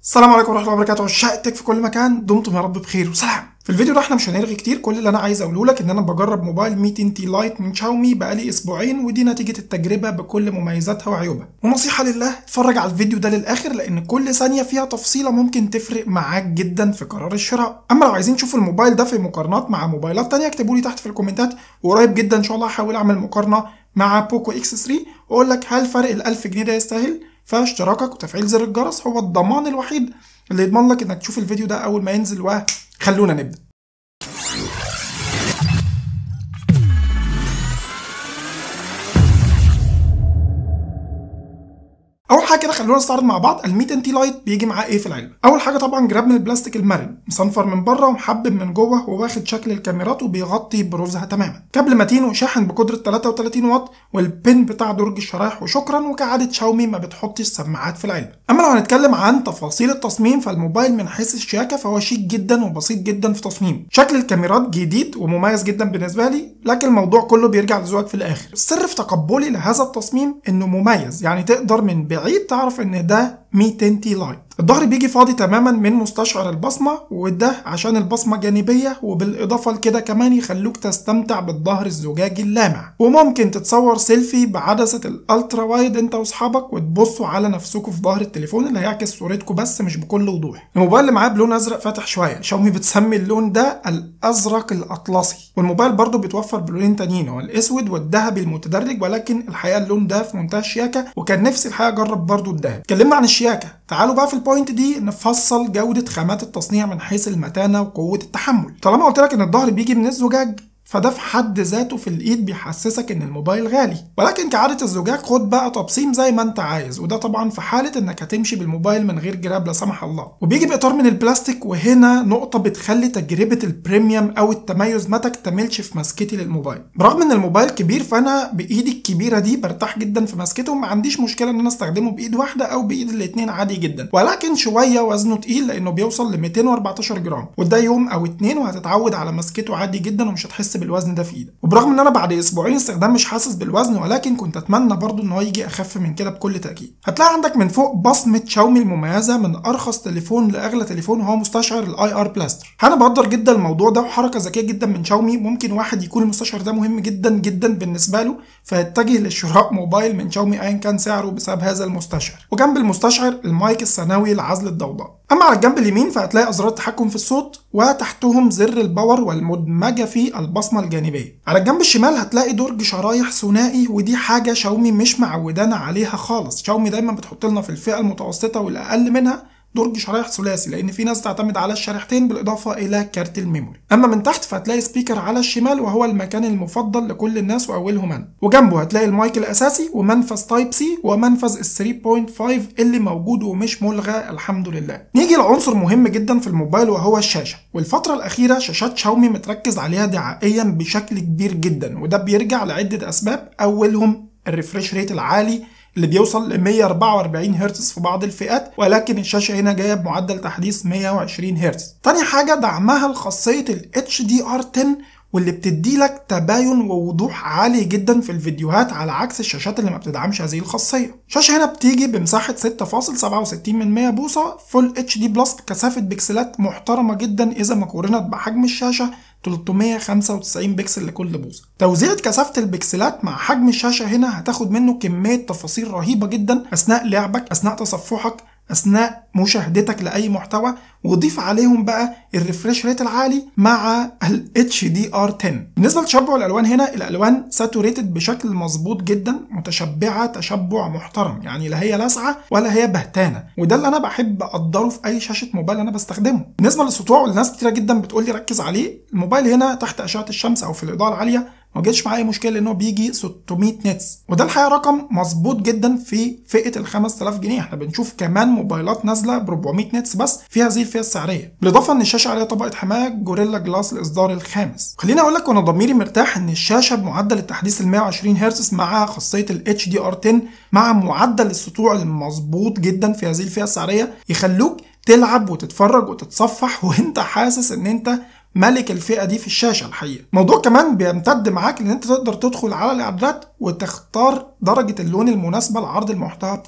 السلام عليكم ورحمه الله وبركاته عشاق التك في كل مكان دمتم يا رب بخير وسلام في الفيديو ده احنا مش هنرغي كتير كل اللي انا عايز اقوله لك ان انا بجرب موبايل مي 10 تي لايت من شاومي بقالي اسبوعين ودي نتيجه التجربه بكل مميزاتها وعيوبها ونصيحه لله اتفرج على الفيديو ده للاخر لان كل ثانيه فيها تفصيله ممكن تفرق معاك جدا في قرار الشراء اما لو عايزين تشوفوا الموبايل ده في مقارنات مع موبايلات تانية اكتبوا لي تحت في الكومنتات وقريب جدا ان شاء الله هحاول اعمل مقارنه مع بوكو اكس 3 واقول لك هل فرق ال 1000 جنيه ده يستاهل فاشتراكك وتفعيل زر الجرس هو الضمان الوحيد اللي يضمن لك انك تشوف الفيديو ده اول ما ينزل وخلونا نبدا اول حاجه كده خلونا نستعرض مع بعض ال 100 تي لايت بيجي معاه ايه في العلبه اول حاجه طبعا جراب من البلاستيك المرن مصنفر من بره ومحبب من جوه وواخد شكل الكاميرات وبيغطي بروزها تماما كابل متين وشاحن بقدره 33 واط والبن بتاع درج الشرايح وشكرا وكعاده شاومي ما بتحطش سماعات في العلبه اما لو هنتكلم عن تفاصيل التصميم فالموبايل من حيث الشياكه فهو شيك جدا وبسيط جدا في تصميمه شكل الكاميرات جديد ومميز جدا بالنسبه لي لكن الموضوع كله بيرجع لذوقك في الاخر السر في تقبلي لهذا التصميم انه مميز يعني تقدر من بعيد تعرف ان ده 100 تي لايت الظهر بيجي فاضي تماما من مستشعر البصمة وده عشان البصمة جانبية وبالإضافة لكده كمان يخلوك تستمتع بالظهر الزجاجي اللامع وممكن تتصور سيلفي بعدسة الألترا وايد انت واصحابك وتبصوا على نفسكم في ظهر التليفون اللي هيعكس صورتكم بس مش بكل وضوح الموبايل اللي معاه بلون أزرق فاتح شوية شاومي بتسمي اللون ده الأزرق الأطلسي والموبايل برضه بيتوفر بلونين تانيين هو الأسود والذهبي المتدرج ولكن الحقيقة اللون ده في منتهى الشياكة وكان نفسي الحقيقة أجرب برضه الذهب اتكلمنا عن الشياكة تعالوا بقى في البوينت دي نفصل جودة خامات التصنيع من حيث المتانة وقوة التحمل طالما قلت لك ان الظهر بيجي من الزجاج فده في حد ذاته في الايد بيحسسك ان الموبايل غالي ولكن كعادة الزجاج خد بقى تبصيم زي ما انت عايز وده طبعا في حالة انك هتمشي بالموبايل من غير جراب لا سمح الله وبيجي باطار من البلاستيك وهنا نقطة بتخلي تجربة البريميوم او التميز ما تكتملش في مسكتي للموبايل برغم ان الموبايل كبير فانا بايدي الكبيرة دي برتاح جدا في مسكته وما عنديش مشكلة ان انا استخدمه بايد واحدة او بايد الاتنين عادي جدا ولكن شوية وزنه تقيل لانه بيوصل ل 214 جرام وده يوم او اتنين وهتتعود على مسكته عادي جدا ومش هتحس بالوزن ده في ايدك وبرغم ان انا بعد اسبوعين استخدام مش حاسس بالوزن ولكن كنت اتمنى برضو ان هو يجي اخف من كده بكل تاكيد هتلاقي عندك من فوق بصمه شاومي المميزه من ارخص تليفون لاغلى تليفون وهو مستشعر الاي ار بلاستر انا بقدر جدا الموضوع ده وحركه ذكيه جدا من شاومي ممكن واحد يكون المستشعر ده مهم جدا جدا بالنسبه له فيتجه لشراء موبايل من شاومي ايا كان سعره بسبب هذا المستشعر وجنب المستشعر المايك الثانوي لعزل الضوضاء اما على الجنب اليمين فهتلاقي ازرار التحكم في الصوت وتحتهم زر الباور والمدمجه في البصمه الجانبيه على الجنب الشمال هتلاقي درج شرايح ثنائي ودي حاجه شاومي مش معودانا عليها خالص شاومي دايما بتحط لنا في الفئه المتوسطه والاقل منها درج شرايح ثلاثي لان في ناس تعتمد على الشريحتين بالاضافه الى كارت الميموري اما من تحت فهتلاقي سبيكر على الشمال وهو المكان المفضل لكل الناس واولهم انا وجنبه هتلاقي المايك الاساسي ومنفذ تايب سي ومنفذ ال 3.5 اللي موجود ومش ملغى الحمد لله نيجي لعنصر مهم جدا في الموبايل وهو الشاشه والفتره الاخيره شاشات شاومي متركز عليها دعائيا بشكل كبير جدا وده بيرجع لعده اسباب اولهم الريفريش ريت العالي اللي بيوصل ل 144 هرتز في بعض الفئات ولكن الشاشه هنا جايه بمعدل تحديث 120 هرتز تاني حاجه دعمها لخاصيه ال HDR10 واللي بتدي لك تباين ووضوح عالي جدا في الفيديوهات على عكس الشاشات اللي ما بتدعمش هذه الخاصيه الشاشه هنا بتيجي بمساحه 6.67 من 100 بوصه فول اتش دي بلس كثافه بكسلات محترمه جدا اذا ما قورنت بحجم الشاشه 395 بكسل لكل بوصه توزيع كثافه البكسلات مع حجم الشاشه هنا هتاخد منه كميه تفاصيل رهيبه جدا اثناء لعبك اثناء تصفحك اثناء مشاهدتك لاي محتوى وضيف عليهم بقى الريفريش ريت العالي مع ال HDR10 بالنسبه لتشبع الالوان هنا الالوان ساتوريتد بشكل مظبوط جدا متشبعه تشبع محترم يعني لا هي لاسعه ولا هي بهتانه وده اللي انا بحب اقدره في اي شاشه موبايل انا بستخدمه بالنسبه للسطوع والناس كتيره جدا بتقول لي ركز عليه الموبايل هنا تحت اشعه الشمس او في الاضاءه العاليه ما جاش معايا مشكله لان هو بيجي 600 نتس وده الحقيقه رقم مظبوط جدا في فئه ال 5000 جنيه احنا بنشوف كمان موبايلات نازله ب 400 نتس بس في هذه الفئه السعريه بالاضافه ان الشاشه عليها طبقه حمايه جوريلا جلاس الاصدار الخامس خليني اقول لك وانا ضميري مرتاح ان الشاشه بمعدل التحديث ال 120 هرتز مع خاصيه ال اتش دي ار 10 مع معدل السطوع المظبوط جدا في هذه الفئه السعريه يخلوك تلعب وتتفرج وتتصفح وانت حاسس ان انت ملك الفئه دي في الشاشه الحقيقه الموضوع كمان بيمتد معاك ان انت تقدر تدخل على الاعدادات وتختار درجه اللون المناسبه لعرض المحتوى بتاعك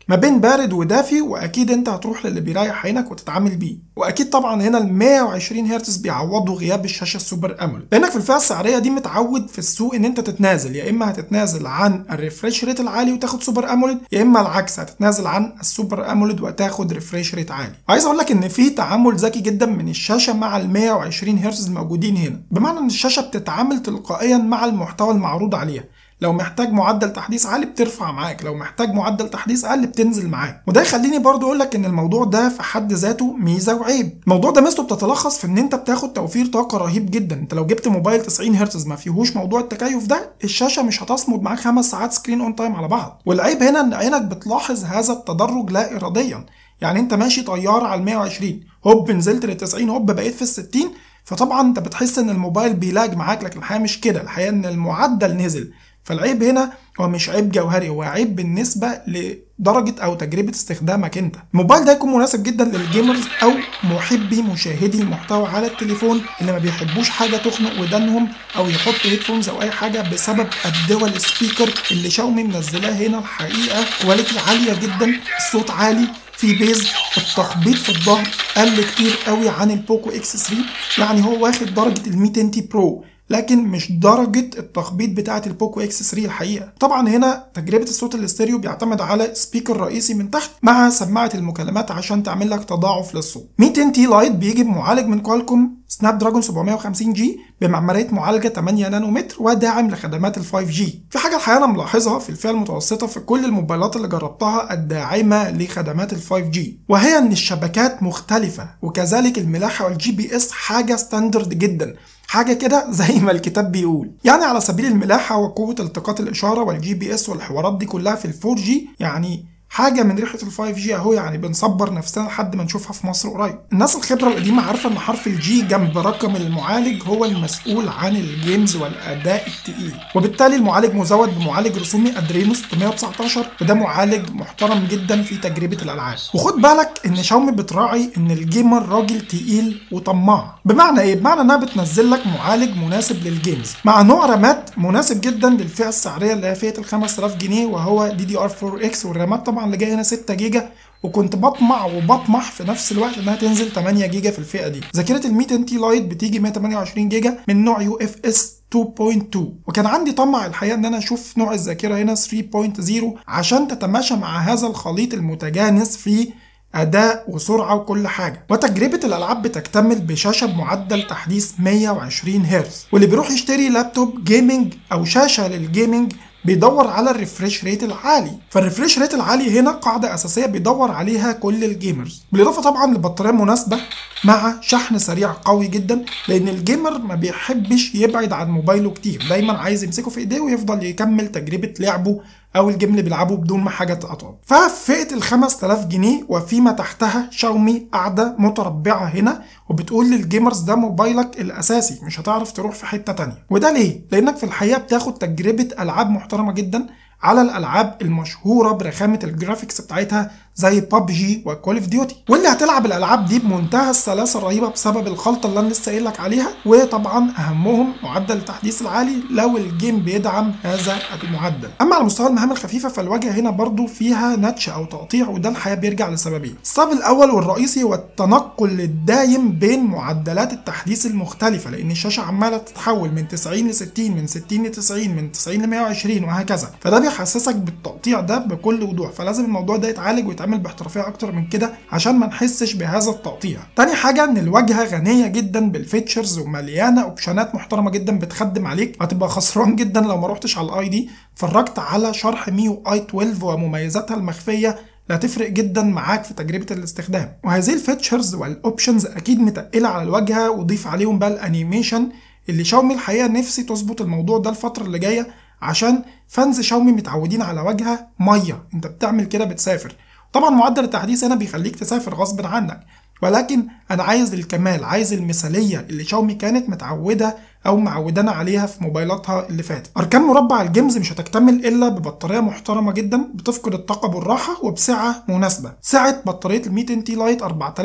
ما بين بارد ودافي واكيد انت هتروح للي بيريح عينك وتتعامل بيه واكيد طبعا هنا ال 120 هرتز بيعوضوا غياب الشاشه السوبر اموليد لانك في الفئه السعريه دي متعود في السوق ان انت تتنازل يا اما هتتنازل عن الريفريش ريت العالي وتاخد سوبر اموليد يا اما العكس هتتنازل عن السوبر اموليد وتاخد ريفريش ريت عالي عايز اقول لك ان في تعامل ذكي جدا من الشاشه مع ال 120 هرتز الموجودين هنا بمعنى ان الشاشه بتتعامل تلقائيا مع المحتوى المعروض عليها لو محتاج معدل تحديث عالي بترفع معاك لو محتاج معدل تحديث اقل بتنزل معاك وده يخليني برضو اقول لك ان الموضوع ده في حد ذاته ميزه وعيب الموضوع ده ميزته بتتلخص في ان انت بتاخد توفير طاقه رهيب جدا انت لو جبت موبايل 90 هرتز ما فيهوش موضوع التكيف ده الشاشه مش هتصمد معاك خمس ساعات سكرين اون تايم على بعض والعيب هنا ان عينك بتلاحظ هذا التدرج لا اراديا يعني انت ماشي طياره على ال 120 هوب نزلت لل 90 هوب بقيت في ال 60 فطبعا انت بتحس ان الموبايل بيلاج معاك لكن الحقيقه مش كده الحقيقه ان المعدل نزل فالعيب هنا هو مش عيب جوهري هو عيب بالنسبة لدرجة أو تجربة استخدامك أنت الموبايل ده يكون مناسب جدا للجيمرز أو محبي مشاهدي المحتوى على التليفون اللي ما بيحبوش حاجة تخنق ودانهم أو يحطوا هيدفونز أو أي حاجة بسبب الدول سبيكر اللي شاومي منزلاه هنا الحقيقة كواليتي عالية جدا الصوت عالي في بيز التخبيط في الظهر قل كتير قوي عن البوكو اكس 3 يعني هو واخد درجة ال 100 برو لكن مش درجة التخبيط بتاعة البوكو اكس 3 الحقيقة طبعا هنا تجربة الصوت الاستيريو بيعتمد على سبيكر رئيسي من تحت مع سماعة المكالمات عشان تعمل لك تضاعف للصوت 200 تي لايت بيجي بمعالج من كوالكوم سناب دراجون 750 جي بمعمارية معالجة 8 نانومتر وداعم لخدمات ال 5 جي في حاجة الحقيقة أنا ملاحظها في الفئة المتوسطة في كل الموبايلات اللي جربتها الداعمة لخدمات ال 5 جي وهي إن الشبكات مختلفة وكذلك الملاحة والجي بي اس حاجة ستاندرد جدا حاجه كده زي ما الكتاب بيقول يعني على سبيل الملاحه وقوه التقاط الاشاره والجي بي اس والحوارات دي كلها في الفور جي يعني حاجه من ريحه ال 5 جي اهو يعني بنصبر نفسنا لحد ما نشوفها في مصر قريب الناس الخبره القديمه عارفه ان حرف الجي جنب رقم المعالج هو المسؤول عن الجيمز والاداء التقيل وبالتالي المعالج مزود بمعالج رسومي ادرينو 619 وده معالج محترم جدا في تجربه الالعاب وخد بالك ان شاومي بتراعي ان الجيمر راجل تقيل وطماع بمعنى ايه بمعنى انها بتنزل لك معالج مناسب للجيمز مع نوع رامات مناسب جدا للفئه السعريه اللي هي فئه ال 5000 جنيه وهو دي دي ار 4 اكس والرامات طبعا اللي جاي هنا 6 جيجا وكنت بطمع وبطمح في نفس الوقت انها تنزل 8 جيجا في الفئه دي ذاكره ال 100 تي لايت بتيجي 128 جيجا من نوع يو اف اس 2.2 وكان عندي طمع الحقيقه ان انا اشوف نوع الذاكره هنا 3.0 عشان تتماشى مع هذا الخليط المتجانس في أداء وسرعة وكل حاجة وتجربة الألعاب بتكتمل بشاشة بمعدل تحديث 120 هرتز واللي بيروح يشتري لابتوب جيمنج أو شاشة للجيمنج بيدور على الريفريش ريت العالي فالريفريش ريت العالي هنا قاعدة أساسية بيدور عليها كل الجيمرز بالإضافة طبعا لبطارية مناسبة مع شحن سريع قوي جدا لأن الجيمر ما بيحبش يبعد عن موبايله كتير دايما عايز يمسكه في إيديه ويفضل يكمل تجربة لعبه او الجيم اللي بيلعبه بدون ما حاجه تقطعه ففي فئه ال 5000 جنيه وفيما تحتها شاومي قاعده متربعه هنا وبتقول للجيمرز ده موبايلك الاساسي مش هتعرف تروح في حته تانية وده ليه لانك في الحقيقه بتاخد تجربه العاب محترمه جدا على الالعاب المشهوره برخامه الجرافيكس بتاعتها زي ببجي وكول اوف ديوتي واللي هتلعب الالعاب دي بمنتهى السلاسه الرهيبه بسبب الخلطه اللي انا لسه قايل لك عليها وطبعا اهمهم معدل التحديث العالي لو الجيم بيدعم هذا المعدل اما على مستوى المهام الخفيفه فالواجهه هنا برضو فيها نتش او تقطيع وده الحقيقه بيرجع لسببين السبب الاول والرئيسي هو التنقل الدايم بين معدلات التحديث المختلفه لان الشاشه عماله تتحول من 90 ل 60 من 60 ل 90 من 90 ل 120 وهكذا فده بيحسسك بالتقطيع ده بكل وضوح فلازم الموضوع ده يتعالج ويتعمل باحترافيه اكتر من كده عشان ما نحسش بهذا التقطيع تاني حاجه ان الواجهه غنيه جدا بالفيتشرز ومليانه اوبشنات محترمه جدا بتخدم عليك هتبقى خسران جدا لو ما رحتش على الاي دي اتفرجت على شرح ميو اي 12 ومميزاتها المخفيه لا تفرق جدا معاك في تجربه الاستخدام وهذه الفيتشرز والاوبشنز اكيد متقله على الواجهه وضيف عليهم بقى الانيميشن اللي شاومي الحقيقه نفسي تظبط الموضوع ده الفتره اللي جايه عشان فانز شاومي متعودين على واجهه ميه انت بتعمل كده بتسافر طبعا معدل التحديث هنا بيخليك تسافر غصب عنك ولكن انا عايز الكمال عايز المثاليه اللي شاومي كانت متعوده او معودانا عليها في موبايلاتها اللي فاتت اركان مربع الجيمز مش هتكتمل الا ببطاريه محترمه جدا بتفقد الطاقه بالراحه وبسعه مناسبه سعه بطاريه ال 100 تي لايت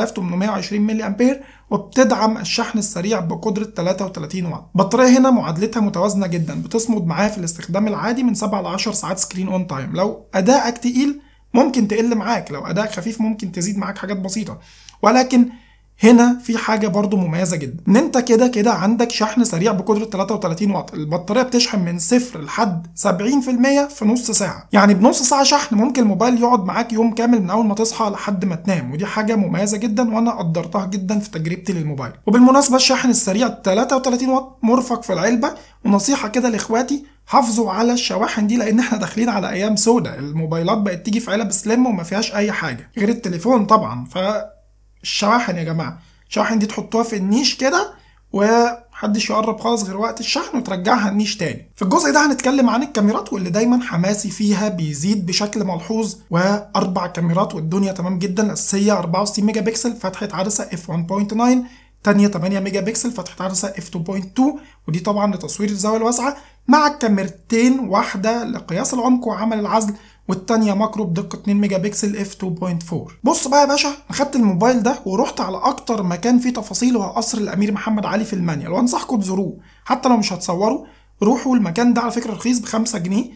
4820 ملي امبير وبتدعم الشحن السريع بقدره 33 واط بطاريه هنا معادلتها متوازنه جدا بتصمد معاها في الاستخدام العادي من 7 ل 10 ساعات سكرين اون تايم لو ادائك تقيل ممكن تقل معاك لو اداء خفيف ممكن تزيد معاك حاجات بسيطه ولكن هنا في حاجة برضو مميزة جدا ان انت كده كده عندك شحن سريع بقدرة 33 واط البطارية بتشحن من صفر لحد 70% في نص ساعة يعني بنص ساعة شحن ممكن الموبايل يقعد معاك يوم كامل من اول ما تصحى لحد ما تنام ودي حاجة مميزة جدا وانا قدرتها جدا في تجربتي للموبايل وبالمناسبة الشحن السريع 33 واط مرفق في العلبة ونصيحة كده لاخواتي حافظوا على الشواحن دي لان احنا داخلين على ايام سودة الموبايلات بقت تيجي في علب سليم وما فيهاش اي حاجة غير التليفون طبعا ف الشواحن يا جماعه الشواحن دي تحطوها في النيش كده ومحدش يقرب خالص غير وقت الشحن وترجعها النيش تاني في الجزء ده هنتكلم عن الكاميرات واللي دايما حماسي فيها بيزيد بشكل ملحوظ واربع كاميرات والدنيا تمام جدا الاساسيه 64 ميجا بكسل فتحه عدسه اف 1.9 تانية 8 ميجا بكسل فتحة عدسة اف 2.2 ودي طبعا لتصوير الزاوية الواسعة مع كاميرتين واحدة لقياس العمق وعمل العزل والتانية ماكرو بدقة 2 ميجا بكسل اف 2.4 بص بقى يا باشا اخدت الموبايل ده ورحت على اكتر مكان فيه تفاصيل وهو قصر الامير محمد علي في المانيال وانصحكم تزوروه حتى لو مش هتصوروا روحوا المكان ده على فكرة رخيص ب 5 جنيه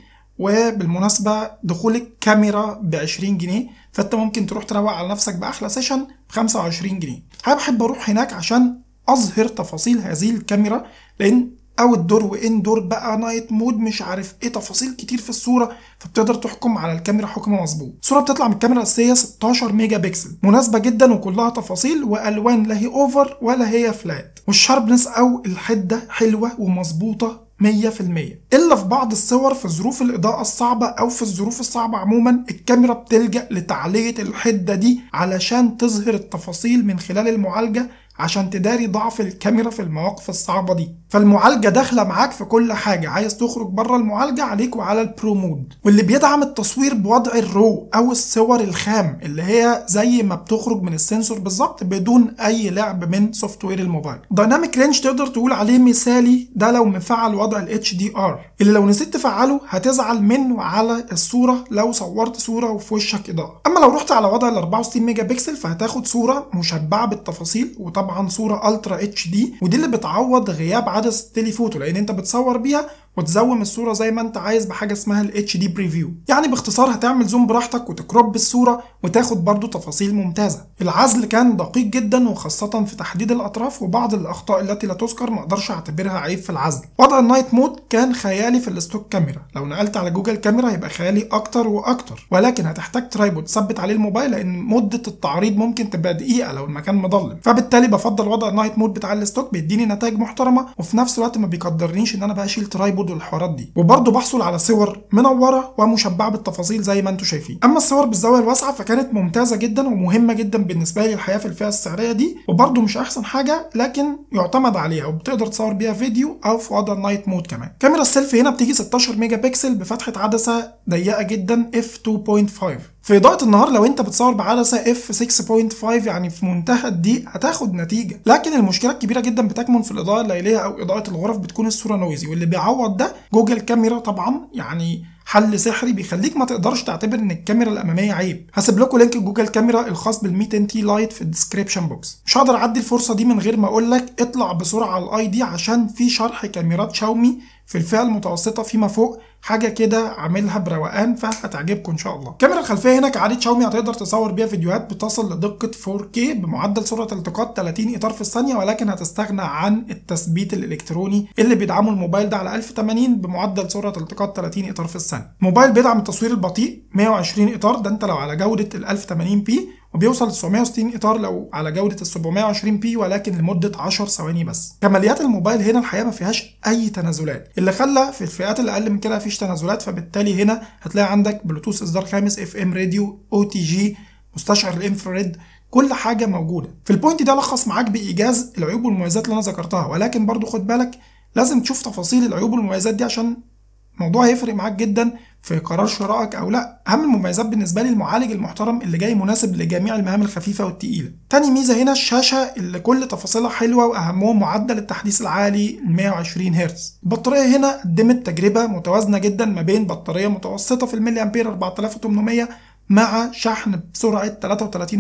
وبالمناسبة دخول الكاميرا ب 20 جنيه فانت ممكن تروح تروق على نفسك باحلى سيشن ب 25 جنيه بحب اروح هناك عشان اظهر تفاصيل هذه الكاميرا لان اوت دور وان دور بقى نايت مود مش عارف ايه تفاصيل كتير في الصوره فبتقدر تحكم على الكاميرا حكم مظبوط الصوره بتطلع من الكاميرا الاساسيه 16 ميجا بكسل مناسبه جدا وكلها تفاصيل والوان لا هي اوفر ولا هي فلات والشاربنس او الحده حلوه ومظبوطه 100% الا في بعض الصور في ظروف الاضاءه الصعبه او في الظروف الصعبه عموما الكاميرا بتلجا لتعليه الحده دي علشان تظهر التفاصيل من خلال المعالجه عشان تداري ضعف الكاميرا في المواقف الصعبة دي فالمعالجة داخلة معاك في كل حاجة عايز تخرج بره المعالجة عليك وعلى البرو مود واللي بيدعم التصوير بوضع الرو أو الصور الخام اللي هي زي ما بتخرج من السنسور بالظبط بدون أي لعب من سوفت وير الموبايل دايناميك رينج تقدر تقول عليه مثالي ده لو مفعل وضع ال HDR اللي لو نسيت تفعله هتزعل منه على الصورة لو صورت صورة وفي وشك إضاءة أما لو رحت على وضع ال 64 ميجا بكسل فهتاخد صورة مشبعة بالتفاصيل وطبعا طبعا صوره الترا اتش دي ودي اللي بتعوض غياب عدسه التليفوتو لان انت بتصور بيها وتزوم الصوره زي ما انت عايز بحاجه اسمها الاتش دي بريفيو يعني باختصار هتعمل زوم براحتك وتكروب الصوره وتاخد برضو تفاصيل ممتازه العزل كان دقيق جدا وخاصه في تحديد الاطراف وبعض الاخطاء التي لا تذكر ما اقدرش اعتبرها عيب في العزل وضع النايت مود كان خيالي في الستوك كاميرا لو نقلت على جوجل كاميرا هيبقى خيالي اكتر واكتر ولكن هتحتاج ترايبود تثبت عليه الموبايل لان مده التعريض ممكن تبقى دقيقه لو المكان مظلم فبالتالي بفضل وضع النايت مود بتاع الستوك بيديني نتائج محترمه وفي نفس الوقت ما بيقدرنيش ان انا بقى اشيل ترايبود والحوارات دي وبرضه بحصل على صور منوره ومشبعه بالتفاصيل زي ما انتم شايفين اما الصور بالزاويه الواسعه فكانت ممتازه جدا ومهمه جدا بالنسبه لي الحياه في الفئه السعريه دي وبرضه مش احسن حاجه لكن يعتمد عليها وبتقدر تصور بيها فيديو او في وضع النايت مود كمان كاميرا السيلفي هنا بتيجي 16 ميجا بكسل بفتحه عدسه ضيقه جدا اف 2.5 في اضاءه النهار لو انت بتصور بعدسه اف 6.5 يعني في منتهى الضيق هتاخد نتيجه لكن المشكله الكبيره جدا بتكمن في الاضاءه الليليه او اضاءه الغرف بتكون الصوره نويزي واللي بيعوض ده جوجل كاميرا طبعا يعني حل سحري بيخليك ما تقدرش تعتبر ان الكاميرا الاماميه عيب هسيب لكم لينك جوجل كاميرا الخاص بال 100 تي لايت في الديسكريبشن بوكس مش هقدر اعدي الفرصه دي من غير ما اقول لك اطلع بسرعه على الاي دي عشان في شرح كاميرات شاومي في الفئه المتوسطه فيما فوق حاجه كده عاملها بروقان فهتعجبكم ان شاء الله الكاميرا الخلفيه هنا كعادة شاومي هتقدر تصور بيها فيديوهات بتصل لدقه 4K بمعدل سرعه التقاط 30 اطار في الثانيه ولكن هتستغنى عن التثبيت الالكتروني اللي بيدعمه الموبايل ده على 1080 بمعدل سرعه التقاط 30 اطار في الثانيه الموبايل بيدعم التصوير البطيء 120 اطار ده انت لو على جوده ال 1080 بي وبيوصل ل 960 اطار لو على جوده ال 720 بي ولكن لمده 10 ثواني بس كماليات الموبايل هنا الحقيقه ما فيهاش اي تنازلات اللي خلى في الفئات اللي اقل من كده مفيش تنازلات فبالتالي هنا هتلاقي عندك بلوتوث اصدار خامس اف ام راديو او تي جي مستشعر الانفراريد كل حاجه موجوده في البوينت ده الخص معاك بايجاز العيوب والمميزات اللي انا ذكرتها ولكن برضو خد بالك لازم تشوف تفاصيل العيوب والمميزات دي عشان الموضوع هيفرق معاك جدا في قرار شرائك او لا اهم المميزات بالنسبه لي المعالج المحترم اللي جاي مناسب لجميع المهام الخفيفه والتقيله تاني ميزه هنا الشاشه اللي كل تفاصيلها حلوه واهمهم معدل التحديث العالي 120 هرتز البطاريه هنا قدمت تجربه متوازنه جدا ما بين بطاريه متوسطه في الملي امبير 4800 مع شحن بسرعه 33 واط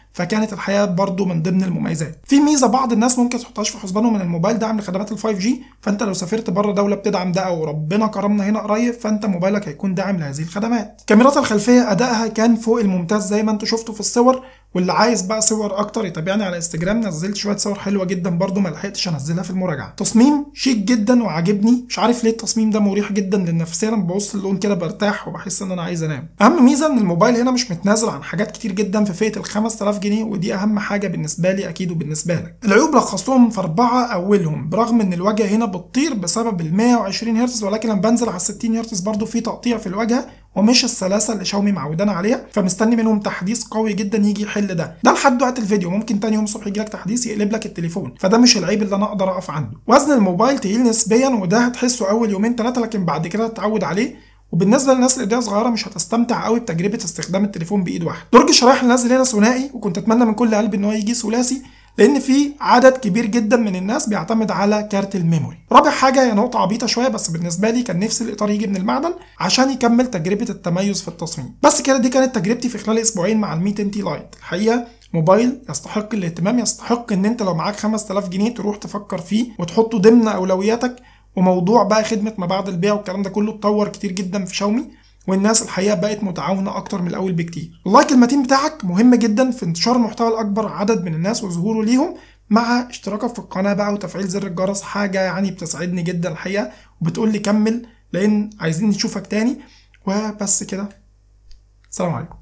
فكانت الحقيقه برضو من ضمن المميزات في ميزه بعض الناس ممكن تحطهاش في حسبانهم من الموبايل دعم لخدمات ال 5 جي فانت لو سافرت بره دوله بتدعم ده او ربنا كرمنا هنا قريب فانت موبايلك هيكون داعم لهذه الخدمات كاميرات الخلفيه ادائها كان فوق الممتاز زي ما انتم شفتوا في الصور واللي عايز بقى صور اكتر يتابعني على انستجرام نزلت شويه صور حلوه جدا برضو ما لحقتش انزلها في المراجعه تصميم شيك جدا وعاجبني مش عارف ليه التصميم ده مريح جدا للنفسيه لما ببص اللون كده برتاح وبحس ان انا عايز انام اهم ميزه ان الموبايل هنا مش متنازل عن حاجات كتير جدا في فئه ال 5000 جنيه ودي اهم حاجه بالنسبه لي اكيد وبالنسبه لك العيوب لخصتهم في اربعه اولهم برغم ان الواجهه هنا بتطير بسبب ال 120 هرتز ولكن لما بنزل على 60 هرتز برضو في تقطيع في الواجهه ومش السلاسه اللي شاومي معودانا عليها فمستني منهم تحديث قوي جدا يجي يحل ده ده لحد وقت الفيديو ممكن تاني يوم الصبح يجي لك تحديث يقلب لك التليفون فده مش العيب اللي انا اقدر اقف عنده وزن الموبايل تقيل نسبيا وده هتحسه اول يومين ثلاثه لكن بعد كده تتعود عليه وبالنسبه للناس اللي ايديها صغيره مش هتستمتع قوي بتجربه استخدام التليفون بايد واحده درج الشرايح اللي نازل هنا ثنائي وكنت اتمنى من كل قلبي ان هو يجي ثلاثي لان في عدد كبير جدا من الناس بيعتمد على كارت الميموري رابع حاجه هي نقطه عبيطه شويه بس بالنسبه لي كان نفسي الاطار يجي من المعدن عشان يكمل تجربه التميز في التصميم بس كده دي كانت تجربتي في خلال اسبوعين مع ال 100 تي لايت الحقيقه موبايل يستحق الاهتمام يستحق ان انت لو معاك 5000 جنيه تروح تفكر فيه وتحطه ضمن اولوياتك وموضوع بقى خدمه ما بعد البيع والكلام ده كله اتطور كتير جدا في شاومي والناس الحقيقه بقت متعاونه اكتر من الاول بكتير اللايك المتين بتاعك مهم جدا في انتشار المحتوى لاكبر عدد من الناس وظهوره ليهم مع اشتراكك في القناه بقى وتفعيل زر الجرس حاجه يعني بتسعدني جدا الحقيقه وبتقول لي كمل لان عايزين نشوفك تاني وبس كده السلام عليكم